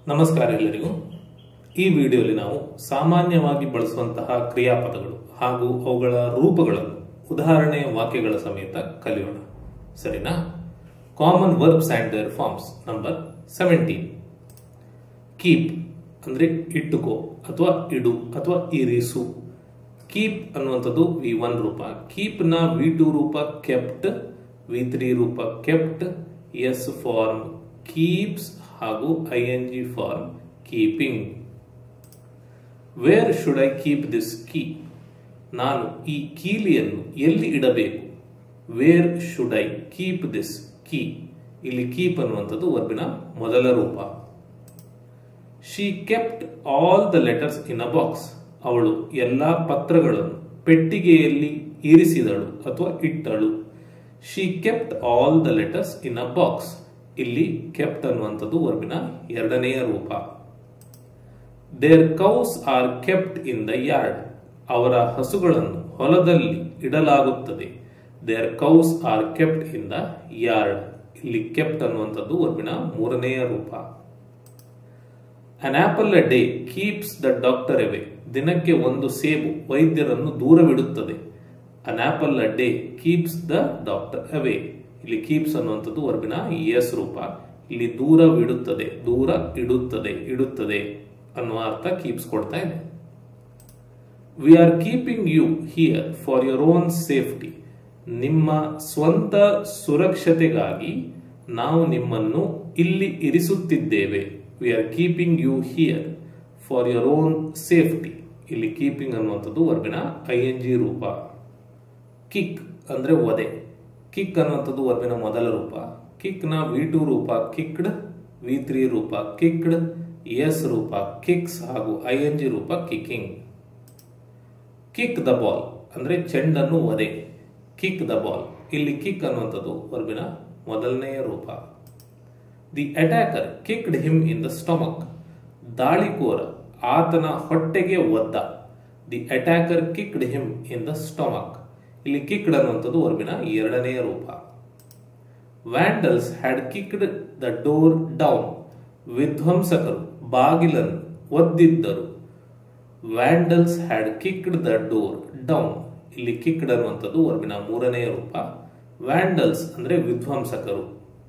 ನಮಸ್ಕಾರ ಎಲ್ಲರಿಗೂ ಈ ವಿಡಿಯೋಲಿ ನಾವು ಸಾಮಾನ್ಯವಾಗಿ ಬಳಸುವಂತಹ ಕ್ರಿಯಾಪದಗಳು ಹಾಗೂ ಅವುಗಳ ರೂಪಗಳನ್ನು ಉದಾಹರಣೆಯ ವಾಕ್ಯಗಳ ಸಮೇತ ಕಲಿಯೋಣ ಸರಿನಾ common verbs and their forms number seventeen keep ಅಂದ್ರೆ ಇಟ್ಟುಕೋ ಅಥವಾ ಇಡು ಅಥವಾ ಇರಿಸು ಕೀಪ್ ಅನ್ನುವಂಥದ್ದು ವಿ ಒನ್ ರೂಪ ಕೀಪ್ ನ ವಿ ಟು ರೂಪ ಕೆಪ್ಟ್ ವಿ ತ್ರೀ ರೂಪ ಕೆಪ್ಟ್ ಎಸ್ ಫಾರ್ಮ್ ಕೀಪ್ಸ್ ಹಾಗೂ I N G form keeping where should I keep this key ನಾನು ಈ ಕೀಲಿಯನ್ನು ಎಲ್ಲಿ ಇಡಬೇಕು where should I keep this key ಇಲ್ಲಿ ಕೀಪ್ ಅನ್ನುವಂಥದ್ದು ವರ್ಬಿನ ಮೊದಲ ರೂಪ she kept all the letters in a box ಅವಳು ಎಲ್ಲಾ ಪತ್ರಗಳನ್ನು ಪೆಟ್ಟಿಗೆಯಲ್ಲಿ ಇರಿಸಿದಳು ಅಥವಾ ಇಟ್ಟಳು she kept all the letters in a box ಇಲ್ಲಿ ಕೆಪ್ಟ್ ಅನ್ನುವಂಥದ್ದು ವರ್ಬಿನ ಎರಡನೆಯ ರೂಪ their cows are kept in the yard ಅವರ ಹಸುಗಳನ್ನು ಹೊಲದಲ್ಲಿ ಇಡಲಾಗುತ್ತದೆ their cows are kept in the yard ಇಲ್ಲಿ ಕೆಪ್ಟ್ ಅನ್ನುವಂಥದ್ದು ವರ್ಬಿನ ಮೂರನೆಯ ರೂಪ an apple a day keeps the doctor away ದಿನಕ್ಕೆ ಒಂದು ಸೇಬು ವೈದ್ಯರನ್ನು ದೂರವಿಡುತ್ತದೆ an apple a day keeps the doctor away ಇಲ್ಲಿ ಕೀಪ್ಸ್ ಅನ್ನುವಂಥದ್ದು ವರ್ಬಿನ ಎಸ್ ರೂಪ ಇಲ್ಲಿ ದೂರವಿಡುತ್ತದೆ ದೂರ ಇಡುತ್ತದೆ ಇಡುತ್ತದೆ ಅನ್ನುವ ಅರ್ಥ ಕೀಪ್ಸ್ ಕೊಡ್ತಾ ಇದೆ we are keeping you here for your own safety ನಿಮ್ಮ ಸ್ವಂತ ಸುರಕ್ಷತೆಗಾಗಿ ನಾವು ನಿಮ್ಮನ್ನು ಇಲ್ಲಿ ಇರಿಸುತ್ತಿದ್ದೇವೆ we are keeping you here for your own safety ಇಲ್ಲಿ ಕೀಪಿಂಗ್ ಅನ್ನುವಂಥದ್ದು ವರ್ಬಿನ ಐ ಎನ್ ಜಿ ರೂಪ ಕಿಕ್ ಅಂದ್ರೆ ಒದೆ ಕಿಕ್ ಅನ್ನುವಂಥದ್ದು ವರ್ಬಿನ ಮೊದಲ ರೂಪ ಕಿಕ್ ನ ವಿ ಟು ರೂಪ ಕಿಕ್ಡ್ ವಿ ತ್ರೀ ರೂಪ ಕಿಕ್ಡ್ ಎಸ್ ರೂಪ ಕಿಕ್ಸ್ ಹಾಗೂ ಐ ಎನ್ ಜಿ ರೂಪ ಕಿಕ್ಕಿಂಗ್ ಕಿಕ್ ದ ಬಾಲ್ ಅಂದ್ರೆ ಚೆಂಡನ್ನು ಒದೆ ಕಿಕ್ ದ ಬಾಲ್ ಇಲ್ಲಿ ಕಿಕ್ ಅನ್ನುವಂಥದ್ದು ವರ್ಬಿನ ಮೊದಲನೆಯ ರೂಪ the attacker kicked him in the stomach ದಾಳಿಕೋರ ಆತನ ಹೊಟ್ಟೆಗೆ ಒದ್ದ the attacker kicked him in the stomach ಇಲ್ಲಿ ಕಿಕ್ಡ್ ಅನ್ನುವಂಥದ್ದು ವರ್ಬಿನ ಎರಡನೆಯ ರೂಪ vandals had kicked the door down ವಿಧ್ವಂಸಕರು ಬಾಗಿಲನ್ನು ಒದ್ದಿದ್ದರು vandals had kicked the door down ಇಲ್ಲಿ ಕಿಕ್ಡ್ ಅನ್ನುವಂಥದ್ದು ವರ್ಬಿನ ಮೂರನೆಯ ರೂಪ ವ್ಯಾಂಡಲ್ಸ್ ಅಂದ್ರೆ ವಿಧ್ವಂಸಕರು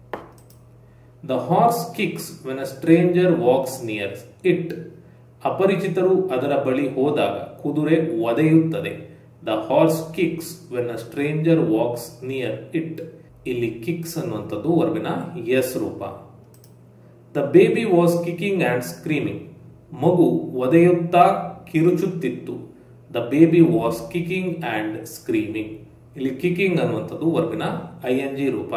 the horse kicks when a stranger walks near it ಅಪರಿಚಿತರು ಅದರ ಬಳಿ ಹೋದಾಗ ಕುದುರೆ ಒದೆಯುತ್ತದೆ the horse kicks when a stranger walks near it ಇಲ್ಲಿ ಕಿಕ್ಸ್ ಅನ್ನುವಂಥದ್ದು ವರ್ಬಿನ ಎಸ್ ರೂಪ the baby was kicking and screaming ಮಗು ಒದೆಯುತ್ತಾ ಕಿರುಚುತ್ತಿತ್ತು the baby was kicking and screaming ಇಲ್ಲಿ ಕಿಕಿಂಗ್ ಅನ್ನುವಂಥದ್ದು ವರ್ಬಿನ ಐ ಎನ್ ಜಿ ರೂಪ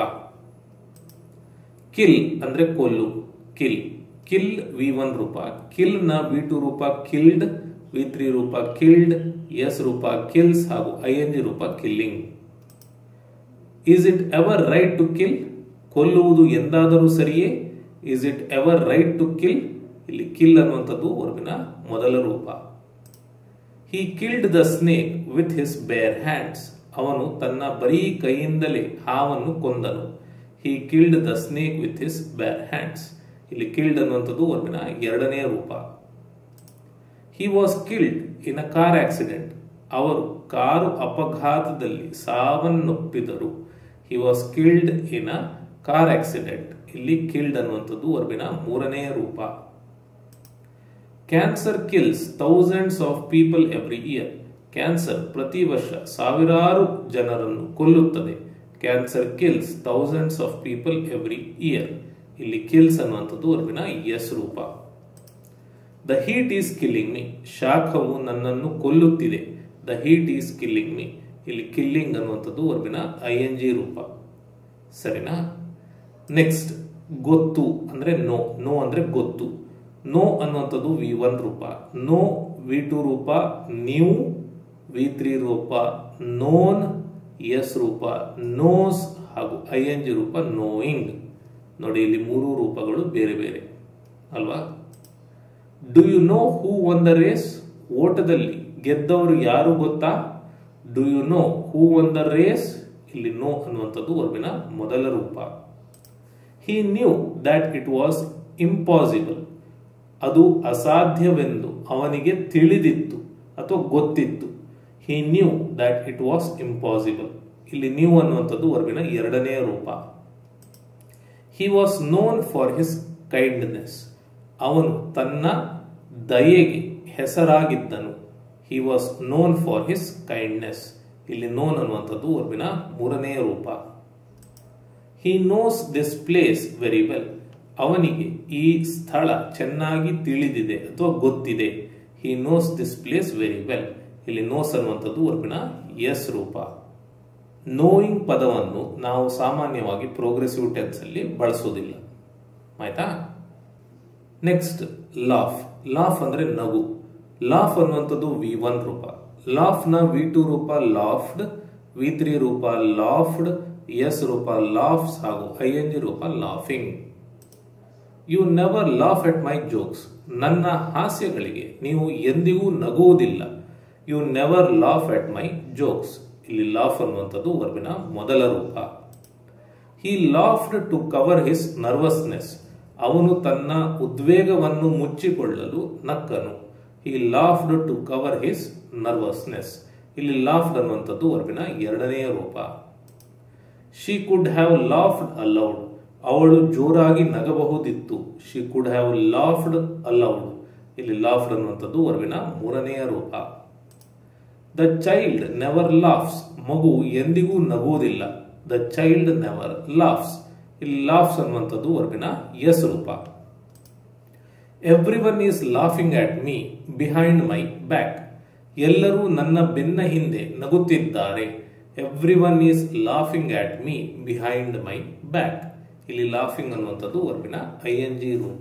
ಕಿಲ್ ಅಂದ್ರೆ ಕೊಲ್ಲು ಕಿಲ್ ಕಿಲ್ ವಿ ಒನ್ ರೂಪ ಕಿಲ್ ನ ವಿ ಟು ರೂಪ ಕಿಲ್ಡ್ ವಿ ತ್ರೀ ರೂಪ ಕಿಲ್ಡ್ ಎಸ್ ರೂಪ ಕಿಲ್ಸ್ ಹಾಗೂ ಐ ಎನ್ ಜಿ ರೂಪ killing is it ever right to kill ಕೊಲ್ಲುವುದು ಎಂದಾದರೂ ಸರಿಯೇ is it ever right to kill ಇಲ್ಲಿ ಕಿಲ್ ಅನ್ನುವಂಥದ್ದು ವರ್ಬಿನ ಮೊದಲ ರೂಪ he killed the snake with his bare hands ಅವನು ತನ್ನ ಬರೀ ಕೈಯಿಂದಲೇ ಹಾವನ್ನು ಕೊಂದನು he killed the snake with his bare hands ಇಲ್ಲಿ ಕಿಲ್ಡ್ ಅನ್ನುವಂಥದ್ದು ವರ್ಬಿನ ಎರಡನೆಯ ರೂಪ he was killed in a car accident ಅವರು ಕಾರು ಅಪಘಾತದಲ್ಲಿ ಸಾವನ್ನಪ್ಪಿದರು he was killed in a car accident ಇಲ್ಲಿ ಕಿಲ್ಡ್ ಅನ್ನುವಂಥದ್ದು ವರ್ಬಿನ ಮೂರನೆಯ ರೂಪ cancer kills thousands of people every year cancer ಪ್ರತಿ ವರ್ಷ ಸಾವಿರಾರು ಜನರನ್ನು ಕೊಲ್ಲುತ್ತದೆ cancer kills thousands of people every year ಇಲ್ಲಿ ಕಿಲ್ಸ್ ಅನ್ನುವಂಥದ್ದು ವರ್ಬಿನ ಎಸ್ ರೂಪ the heat is killing me ಶಾಖವು ನನ್ನನ್ನು ಕೊಲ್ಲುತ್ತಿದೆ the heat is killing me ಇಲ್ಲಿ ಕಿಲ್ಲಿಂಗ್ ಅನ್ನುವಂಥದ್ದು ವರ್ಬಿನ ಐ ಎನ್ ಜಿ ರೂಪ ಸರಿನಾ ನೆಕ್ಸ್ಟ್ ಗೊತ್ತು ಅಂದ್ರೆ ನೋ ನೋ ಅಂದ್ರೆ ಗೊತ್ತು ನೋ ಅನ್ನುವಂಥದ್ದು ವಿ ಒನ್ ರೂಪ ನೋ ವಿ ಟು ರೂಪ ನ್ಯೂ ವಿ ತ್ರೀ ರೂಪ ನೋನ್ ಎಸ್ ರೂಪ ನೋಸ್ ಹಾಗೂ ಐ ಎನ್ ಜಿ ರೂಪ ನೋಯಿಂಗ್ ನೋಡಿ ಇಲ್ಲಿ ಮೂರು ರೂಪಗಳು ಬೇರೆ ಬೇರೆ ಅಲ್ವಾ do you know who won the race ಓಟದಲ್ಲಿ ಗೆದ್ದವರು ಯಾರು ಗೊತ್ತಾ do you know who won the race ಇಲ್ಲಿ ನೋ ಅನ್ನುವಂಥದ್ದು ವರ್ಬಿನ ಮೊದಲ ರೂಪ he knew that it was impossible ಅದು ಅಸಾಧ್ಯವೆಂದು ಅವನಿಗೆ ತಿಳಿದಿತ್ತು ಅಥವಾ ಗೊತ್ತಿತ್ತು he knew that it was impossible ಇಲ್ಲಿ ನ್ಯೂ ಅನ್ನುವಂಥದ್ದು ವರ್ಬಿನ ಎರಡನೆಯ ರೂಪ he was known for his kindness ಅವನು ತನ್ನ ದಯೆಗೆ ಹೆಸರಾಗಿದ್ದನು he was known for his kindness ಇಲ್ಲಿ ನೋನ್ ಅನ್ನುವಂಥದ್ದು ವರ್ಬಿನ ಮೂರನೆಯ ರೂಪ he knows this place very well ಅವನಿಗೆ ಈ ಸ್ಥಳ ಚೆನ್ನಾಗಿ ತಿಳಿದಿದೆ ಅಥವಾ ಗೊತ್ತಿದೆ he knows this place very well ಇಲ್ಲಿ ನೋಸ್ ಅನ್ನುವಂಥದ್ದು ವರ್ಬಿನ ಎಸ್ ರೂಪ ನೋಯಿಂಗ್ ಪದವನ್ನು ನಾವು ಸಾಮಾನ್ಯವಾಗಿ ಪ್ರೋಗ್ರೆಸಿವ್ ಟೆನ್ಸ್ ಅಲ್ಲಿ ಬಳಸೋದಿಲ್ಲ ಆಯ್ತಾ ನೆಕ್ಸ್ಟ್ ಲಾಫ್ ಲಾಫ್ ಅಂದ್ರೆ ನಗು ಲಾಫ್ ಅನ್ನುವಂಥದ್ದು ವಿ ಒನ್ ರೂಪ ಲಾಫ್ ನ ವಿ ಟು ರೂಪ ಲಾಫ್ಡ್ ವಿ ತ್ರೀ ರೂಪ ಲಾಫ್ಡ್ ಎಸ್ ರೂಪ ಲಾಫ್ಸ್ ಹಾಗೂ ಐ ಎನ್ ಜಿ ರೂಪ laughing you never laugh at my jokes ನನ್ನ ಹಾಸ್ಯಗಳಿಗೆ ನೀವು ಎಂದಿಗೂ ನಗುವುದಿಲ್ಲ you never laugh at my jokes ಇಲ್ಲಿ ಲಾಫ್ ಅನ್ನುವಂಥದ್ದು ವರ್ಬಿನ ಮೊದಲ ರೂಪ ಹಿ laughed to cover his nervousness ಅವನು ತನ್ನ ಉದ್ವೇಗವನ್ನು ಮುಚ್ಚಿಕೊಳ್ಳಲು ನಕ್ಕನು ಹಿ laughed to cover his nervousness ಇಲ್ಲಿ ಲಾಫ್ಡ್ ಅನ್ನುವಂಥದ್ದು ವರ್ಬಿನ ಎರಡನೆಯ ರೂಪ she could have laughed aloud ಅವಳು ಜೋರಾಗಿ ನಗಬಹುದಿತ್ತು she could have laughed aloud ಇಲ್ಲಿ ಲಾಫ್ಡ್ ಅನ್ನುವಂಥದ್ದು ವರ್ಬಿನ ಮೂರನೆಯ ರೂಪ ದ ಚೈಲ್ಡ್ ನೆವರ್ ಲಾಫ್ಸ್ ಮಗು ಎಂದಿಗೂ ನಗುವುದಿಲ್ಲ ದ ಚೈಲ್ಡ್ ನೆವರ್ ಲಾಫ್ಸ್ ಇಲ್ಲಿ ಲಾಫ್ಸ್ ಅನ್ನುವಂಥದ್ದು ವರ್ಬಿನ ಎಸ್ ರೂಪ everyone is laughing at me behind my back ಎಲ್ಲರೂ ನನ್ನ ಬೆನ್ನ ಹಿಂದೆ ನಗುತ್ತಿದ್ದಾರೆ everyone is laughing at me behind my back ಇಲ್ಲಿ ಲಾಫಿಂಗ್ ಅನ್ನುವಂಥದ್ದು ವರ್ಬಿನ ಐ ಎನ್ ಜಿ ರೂಪ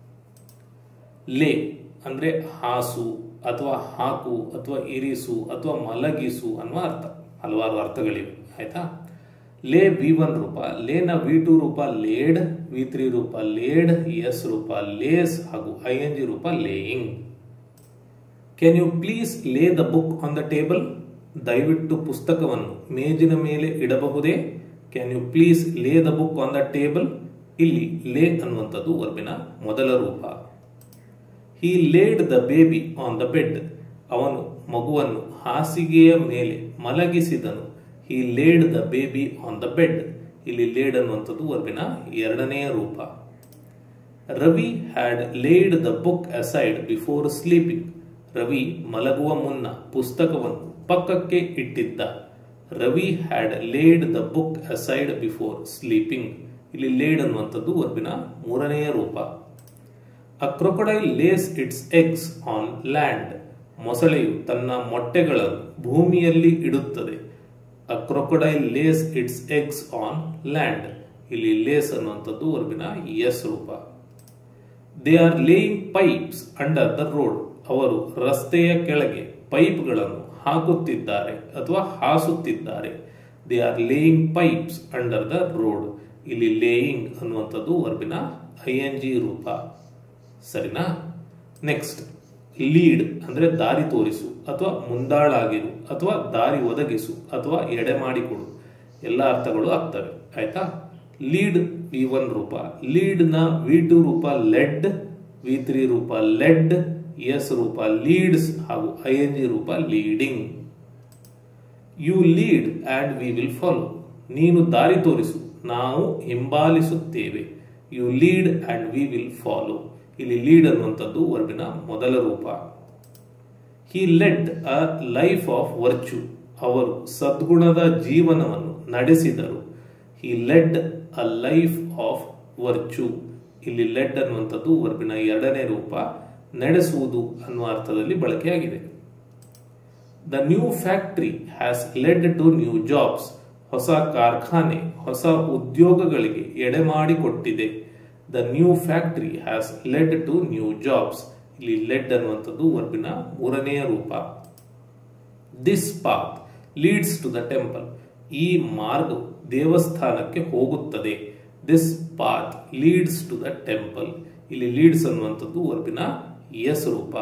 ಲೇ ಅಂದ್ರೆ ಹಾಸು ಅಥವಾ ಹಾಕು ಅಥವಾ ಇರಿಸು ಅಥವಾ ಮಲಗಿಸು ಅನ್ನುವ ಅರ್ಥ ಹಲವಾರು ಅರ್ಥಗಳಿವೆ ಆಯ್ತಾ ಲೇ ವಿ ಒನ್ ರೂಪ ಲೇನ ವಿ ಟು ರೂಪ ಲೇಡ್ ವಿ ತ್ರೀ ರೂಪ ಲೇಡ್ ಎಸ್ ರೂಪ ಲೇಸ್ ಹಾಗೂ ಐ ಎನ್ ಜಿ ರೂಪ laying can you please lay the book on the table ದಯವಿಟ್ಟು ಪುಸ್ತಕವನ್ನು ಮೇಜಿನ ಮೇಲೆ ಇಡಬಹುದೇ can you please lay the book on the table ಇಲ್ಲಿ ಲೇ ಅನ್ನುವಂಥದ್ದು ವರ್ಬಿನ ಮೊದಲ ರೂಪ he laid the baby on the bed ಅವನು ಮಗುವನ್ನು ಹಾಸಿಗೆಯ ಮೇಲೆ ಮಲಗಿಸಿದನು he laid the baby on the bed ಇಲ್ಲಿ ಲೇಡ್ ಅನ್ನುವಂಥದ್ದು ವರ್ಬಿನ ಎರಡನೆಯ ರೂಪ Ravi had laid the book aside before sleeping Ravi ಮಲಗುವ ಮುನ್ನ ಪುಸ್ತಕವನ್ನು ಪಕ್ಕಕ್ಕೆ ಇಟ್ಟಿದ್ದ Ravi had laid the book aside before sleeping ಇಲ್ಲಿ ಲೇಡ್ ಅನ್ನುವಂಥದ್ದು ವರ್ಬಿನ ಮೂರನೆಯ ರೂಪ a crocodile lays its eggs on land ಮೊಸಳೆಯು ತನ್ನ ಮೊಟ್ಟೆಗಳನ್ನು ಭೂಮಿಯಲ್ಲಿ ಇಡುತ್ತದೆ a crocodile lays its eggs on land ಇಲ್ಲಿ ಲೇಸ್ ಅನ್ನುವಂಥದ್ದು ವರ್ಬಿನ ಎಸ್ ರೂಪ they are laying pipes under the road ಅವರು ರಸ್ತೆಯ ಕೆಳಗೆ ಪೈಪ್ಗಳನ್ನು ಹಾಕುತ್ತಿದ್ದಾರೆ ಅಥವಾ ಹಾಸುತ್ತಿದ್ದಾರೆ they are laying pipes under the road ಇಲ್ಲಿ ಲೇಯಿಂಗ್ ಅನ್ನುವಂಥದ್ದು ವರ್ಬಿನ ಐ ಎನ್ ಜಿ ರೂಪ ಸರಿನಾ ನೆಕ್ಸ್ಟ್ ಲೀಡ್ ಅಂದ್ರೆ ದಾರಿ ತೋರಿಸು ಅಥವಾ ಮುಂದಾಳಾಗಿರು ಅಥವಾ ದಾರಿ ಒದಗಿಸು ಅಥವಾ ಎಡೆ ಮಾಡಿಕೊಡು ಎಲ್ಲ ಅರ್ಥಗಳು ಆಗ್ತವೆ ಆಯ್ತಾ ಲೀಡ್ ವಿ ಒನ್ ರೂಪ ಲೀಡ್ ನ ವಿ ಟು ರೂಪ ಲೆಡ್ ವಿ ತ್ರೀ ರೂಪ ಲೆಡ್ ಎಸ್ ರೂಪ ಲೀಡ್ಸ್ ಹಾಗೂ ಐ ಎನ್ ಜಿ ರೂಪ leading you lead and we will follow ನೀನು ದಾರಿ ತೋರಿಸು ನಾವು ಹಿಂಬಾಲಿಸುತ್ತೇವೆ you lead and we will follow ಇಲ್ಲಿ ಲೀಡ್ ಅನ್ನುವಂಥದ್ದು ವರ್ಬಿನ ಮೊದಲ ರೂಪ he led a life of virtue ಅವರು ಸದ್ಗುಣದ ಜೀವನವನ್ನು ನಡೆಸಿದರು he led a life of virtue ಇಲ್ಲಿ ಲೆಡ್ ಅನ್ನುವಂಥದ್ದು ವರ್ಬಿನ ಎರಡನೇ ರೂಪ ನಡೆಸುವುದು ಅನ್ನುವ ಅರ್ಥದಲ್ಲಿ ಬಳಕೆಯಾಗಿದೆ the new factory has led to new jobs ಹೊಸ ಕಾರ್ಖಾನೆ ಹೊಸ ಉದ್ಯೋಗಗಳಿಗೆ ಎಡೆ ಮಾಡಿಕೊಟ್ಟಿದೆ the new factory has led to new jobs ಇಲ್ಲಿ ಲೆಡ್ ಅನ್ನುವಂಥದ್ದು ವರ್ಬಿನ ಮೂರನೆಯ ರೂಪ this path leads to the temple ಈ ಮಾರ್ಗವು ದೇವಸ್ಥಾನಕ್ಕೆ ಹೋಗುತ್ತದೆ this path leads to the temple ಇಲ್ಲಿ ಲೀಡ್ಸ್ ಅನ್ನುವಂಥದ್ದು ವರ್ಬಿನ ಎಸ್ ರೂಪ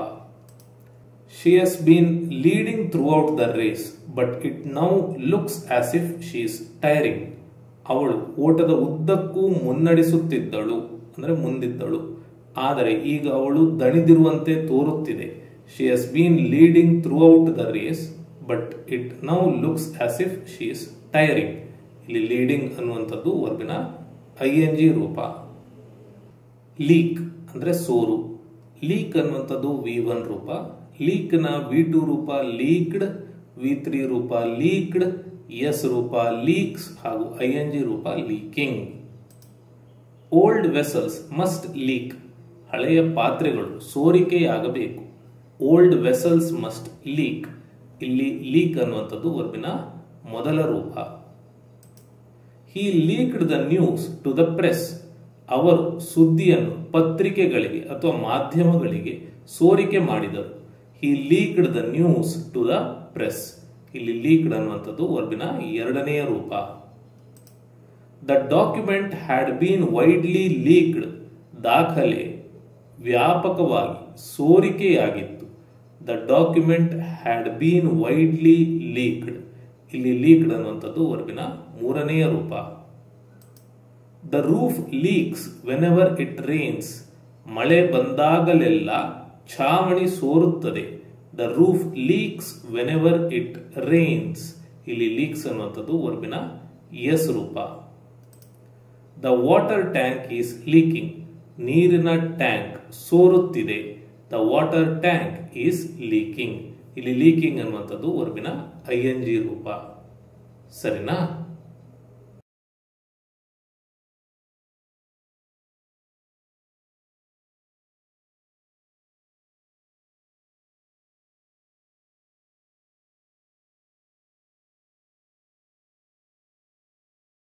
she has been leading throughout the race but it now looks as if she is tiring ಅವಳು ಓಟದ ಉದ್ದಕ್ಕೂ ಮುನ್ನಡೆಸುತ್ತಿದ್ದಳು ಅಂದ್ರೆ ಮುಂದಿದ್ದಳು ಆದರೆ ಈಗ ಅವಳು ದಣಿದಿರುವಂತೆ ತೋರುತ್ತಿದೆ she has been leading throughout the race but it now looks as if she is tiring ಇಲ್ಲಿ leading ಅನ್ನುವಂಥದ್ದು ವರ್ಬಿನ ಐ ಎನ್ ಜಿ ರೂಪ ಲೀಕ್ ಅಂದ್ರೆ ಸೋರು ಲೀಕ್ ಅನ್ನುವಂಥದ್ದು ವಿ ಒನ್ ರೂಪ ಲೀಕ್ ನ ವಿ ಟು ರೂಪ ಲೀಕ್ಡ್ ವಿ ತ್ರೀ ರೂಪ ಲೀಕ್ಡ್ ಎಸ್ ರೂಪ ಲೀಕ್ಸ್ ಹಾಗೂ ಐ ಎನ್ ಜಿ ರೂಪ leaking old vessels must leak ಹಳೆಯ ಪಾತ್ರೆಗಳು ಸೋರಿಕೆಯಾಗಬೇಕು ಓಲ್ಡ್ ವೆಸಲ್ಸ್ ಮಸ್ಟ್ ಲೀಕ್ ಇಲ್ಲಿ ಲೀಕ್ ಅನ್ನುವಂಥದ್ದು ವರ್ಬಿನ ಮೊದಲ ರೂಪ he leaked the news to the press ಅವರು ಸುದ್ದಿಯನ್ನು ಪತ್ರಿಕೆಗಳಿಗೆ ಅಥವಾ ಮಾಧ್ಯಮಗಳಿಗೆ ಸೋರಿಕೆ ಮಾಡಿದರು he leaked the news to the press ಇಲ್ಲಿ ಲೀಕ್ಡ್ ಅನ್ನುವಂಥದ್ದು ವರ್ಬಿನ ಎರಡನೆಯ ರೂಪ the document had been widely leaked ದಾಖಲೆ ವ್ಯಾಪಕವಾಗಿ ಸೋರಿಕೆಯಾಗಿತ್ತು the document had been widely leaked ಇಲ್ಲಿ ಲೀಕ್ಡ್ ಅನ್ನುವಂಥದ್ದು ವರ್ಬಿನ ಮೂರನೆಯ ರೂಪ the roof leaks whenever it rains ಮಳೆ ಬಂದಾಗಲೆಲ್ಲ ಛಾವಣಿ ಸೋರುತ್ತದೆ the roof leaks whenever it rains ಇಲ್ಲಿ ಲೀಕ್ಸ್ ಅನ್ನುವಂಥದ್ದು ವರ್ಬಿನ ಎಸ್ ರೂಪ the water tank is leaking ನೀರಿನ ಟ್ಯಾಂಕ್ ಸೋರುತ್ತಿದೆ the water tank is leaking ಇಲ್ಲಿ ಲೀಕಿಂಗ್ ಅನ್ನುವಂಥದ್ದು ವರ್ಬಿನ ಐ ಎನ್ ಜಿ ರೂಪ ಸರಿನಾ